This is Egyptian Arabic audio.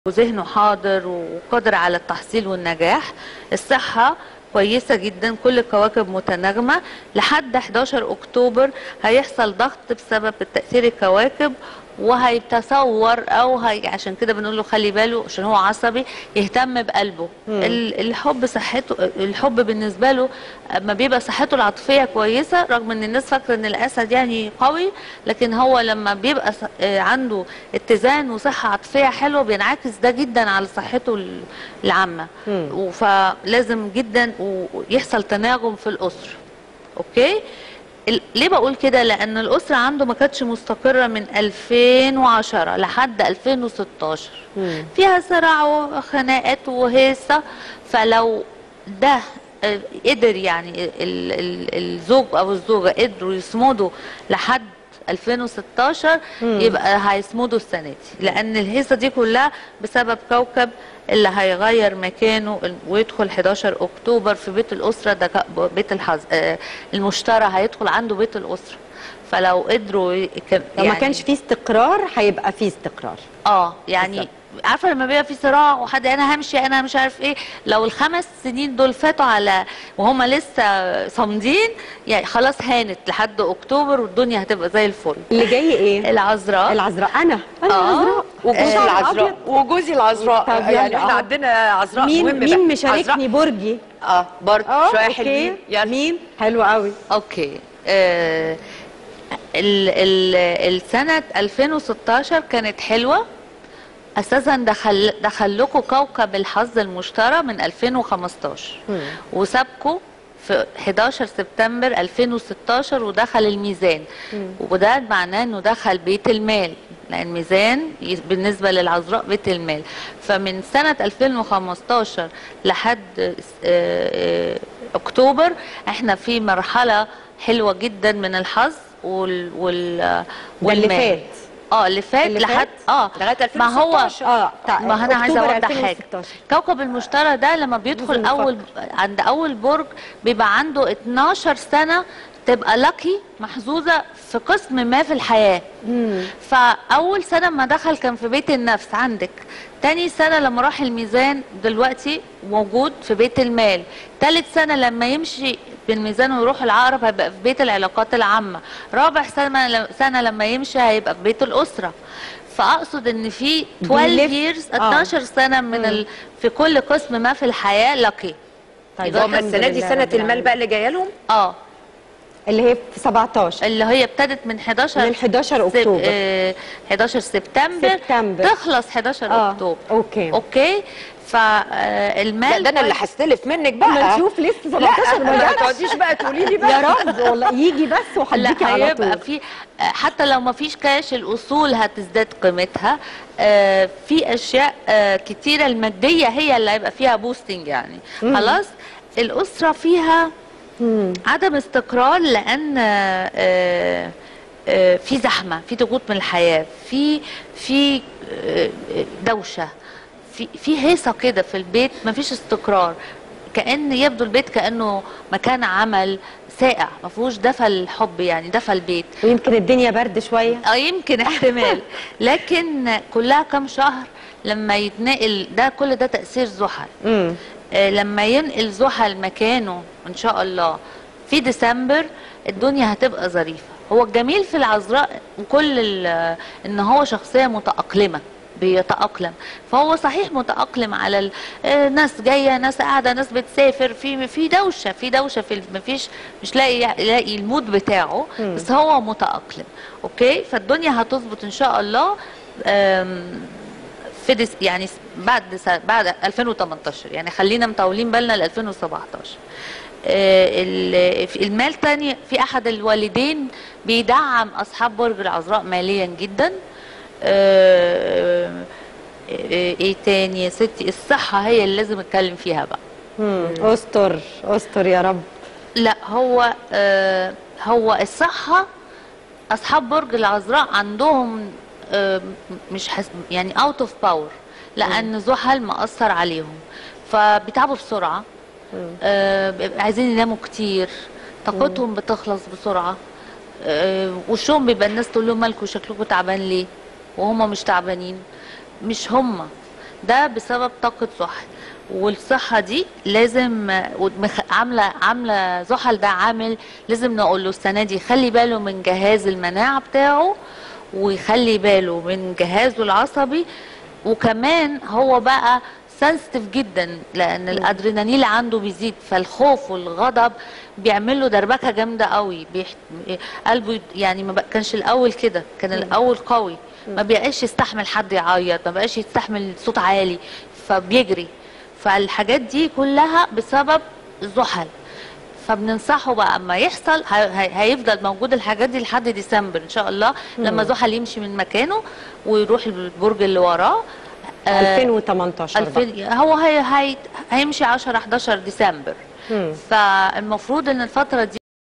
وذهنه حاضر وقادر على التحصيل والنجاح الصحة كويسة جدا كل الكواكب متناغمة لحد 11 أكتوبر هيحصل ضغط بسبب تأثير الكواكب وهيتصور او هي عشان كده بنقول له خلي باله عشان هو عصبي يهتم بقلبه ال- الحب صحته الحب بالنسبه له اما بيبقى صحته العاطفيه كويسه رغم ان الناس فاكره ان الاسد يعني قوي لكن هو لما بيبقى ص- آه، عنده اتزان وصحه عاطفيه حلوه بينعكس ده جدا على صحته ال- العامه و- فلازم جدا و- ويحصل تناغم في الاسره اوكي ال- ليه بقول كده لان الاسره عنده ما كانتش مستقره من 2010 لحد 2016 فيها صراع وخناقات وهيصه فلو ده آه، قدر يعني ال- ال- الزوج او الزوجه قدروا يصمدوا لحد 2016 يبقى هيصمدوا السنه دي لان الهيصه دي كلها بسبب كوكب اللي هيغير مكانه ويدخل 11 اكتوبر في بيت الاسره ده ك- بيت الحظ آه، المشترى هيدخل عنده بيت الاسره فلو قدروا ي- ك- لو ما كانش فيه استقرار هيبقى فيه استقرار اه يعني بالظبط. عارفه لما بيبقى في صراع وحد انا همشي انا مش عارف ايه لو الخمس سنين دول فاتوا على وهم لسه صامدين يعني خلاص هانت لحد اكتوبر والدنيا هتبقى زي الفل اللي جاي ايه العذراء العذراء انا انا آه. العذراء وجوزي شعر العذراء أبيض. وجوزي العذراء طب يعني يلا، احنا آه. عندنا عذراء مين مهم مين بقى. مشاركني عذراء. برجي اه برضه اه شويه اوكي حلوين يلا مين حلو قوي اوكي آه ال ال السنة 2016 كانت حلوة اساسا دخل دخل لكم كوكب الحظ المشترى من 2015 وسابكم في 11 سبتمبر 2016 ودخل الميزان وده معناه انه دخل بيت المال لان ميزان ي- بالنسبه للعذراء بيت المال فمن سنه 2015 لحد آه، آه، اكتوبر احنا في مرحله حلوه جدا من الحظ وال وال ده اللي والمال. فات اه اللي فات اللي لحد فات؟ اه لغاية ما هو 2016. اه بتاع ما انا عايزه أكتوبر اوضح حاجه 2016. كوكب المشتري ده لما لازم بيدخل اول عند اول برج بيبقى عنده 12 سنه تبقى لاكي محظوظه في قسم ما في الحياه فاول سنه ما دخل كان في بيت النفس عندك تاني سنه لما راح الميزان دلوقتي موجود في بيت المال تالت سنه لما يمشي بالميزان ويروح العقرب هيبقى في بيت العلاقات العامه رابع سنه سنه لما يمشي هيبقى في بيت الاسره فاقصد ان في 12 بيلف- years آه. 12 سنه من ال... في كل قسم ما في الحياه لاكي طيب هم الحمد السنه دي لله سنه رب المال العالمين. بقى اللي جايه لهم اه اللي هي في 17 اللي هي ابتدت من 11 من 11 سب- أكتوبر. آه 11 سبتمبر سبتمبر. تخلص 11 آه، اكتوبر أوكي. اوكي فالمال لا ده انا اللي هستلف منك بقى ما نشوف لسه 17 ما لا ما جاتش. تقعديش بقى تقولي لي بقى يا رب والله يجي بس وهديكي لا على هيبقى طول في حتى لو ما فيش كاش الاصول هتزداد قيمتها آه، في اشياء آه، كتيره الماديه هي اللي هيبقى فيها بوستنج يعني خلاص الاسره فيها عدم استقرار لان آه، آه، في زحمه في ضغوط من الحياه في في آه، دوشه في في هيصه كده في البيت ما فيش استقرار كان يبدو البيت كانه مكان عمل ساقع ما فيهوش دفى الحب يعني دفى البيت ويمكن الدنيا برد شويه اه يمكن احتمال لكن كلها كام شهر لما يتنقل ده كل ده تاثير زحل امم آه، لما ينقل زحل مكانه ان شاء الله في ديسمبر الدنيا هتبقى ظريفه هو الجميل في العذراء كل ال- ان هو شخصيه متاقلمه بيتاقلم فهو صحيح متاقلم على ال- آه، ناس جايه ناس قاعده ناس بتسافر في في دوشه في دوشه في ال- مفيش مش لاقي يلاقي المود بتاعه بس هو متاقلم اوكي فالدنيا هتظبط ان شاء الله آم، في ديس يعني س- بعد س- بعد 2018 يعني خلينا مطولين بالنا ل 2017 آه، ال- في المال تاني في احد الوالدين بيدعم اصحاب برج العذراء ماليا جدا آه، آه، ايه تاني يا ستي الصحه هي اللي لازم اتكلم فيها بقى امم استر استر يا رب لا هو آه هو الصحة أصحاب برج العذراء عندهم آه مش حس يعني اوت اوف باور لأن زحل مأثر عليهم فبيتعبوا بسرعة آه بيبقى عايزين يناموا كتير طاقتهم بتخلص بسرعة آه وشهم بيبقى الناس تقول لهم مالكوا شكلكم تعبان ليه وهم مش تعبانين مش هم ده بسبب طاقه زحل والصحه دي لازم ومخ- عامله عامله زحل ده عامل لازم نقول له السنه دي خلي باله من جهاز المناعه بتاعه ويخلي باله من جهازه العصبي وكمان هو بقى سنسيتيف جدا لان الادرينالين عنده بيزيد فالخوف والغضب بيعمل له دربكه جامده قوي بيح... قلبه يد- يعني ما بق- كانش الاول كده كان الاول قوي ما بقاش يستحمل حد يعيط ما بقاش يستحمل صوت عالي فبيجري فالحاجات دي كلها بسبب الزحل فبننصحه بقى اما يحصل هي- هي- هيفضل موجود الحاجات دي لحد ديسمبر ان شاء الله لما زحل يمشي من مكانه ويروح البرج اللي وراه آه، 2018 بقى. 2000 هو هي هي هيمشي 10 11 ديسمبر مم. فالمفروض ان الفتره دي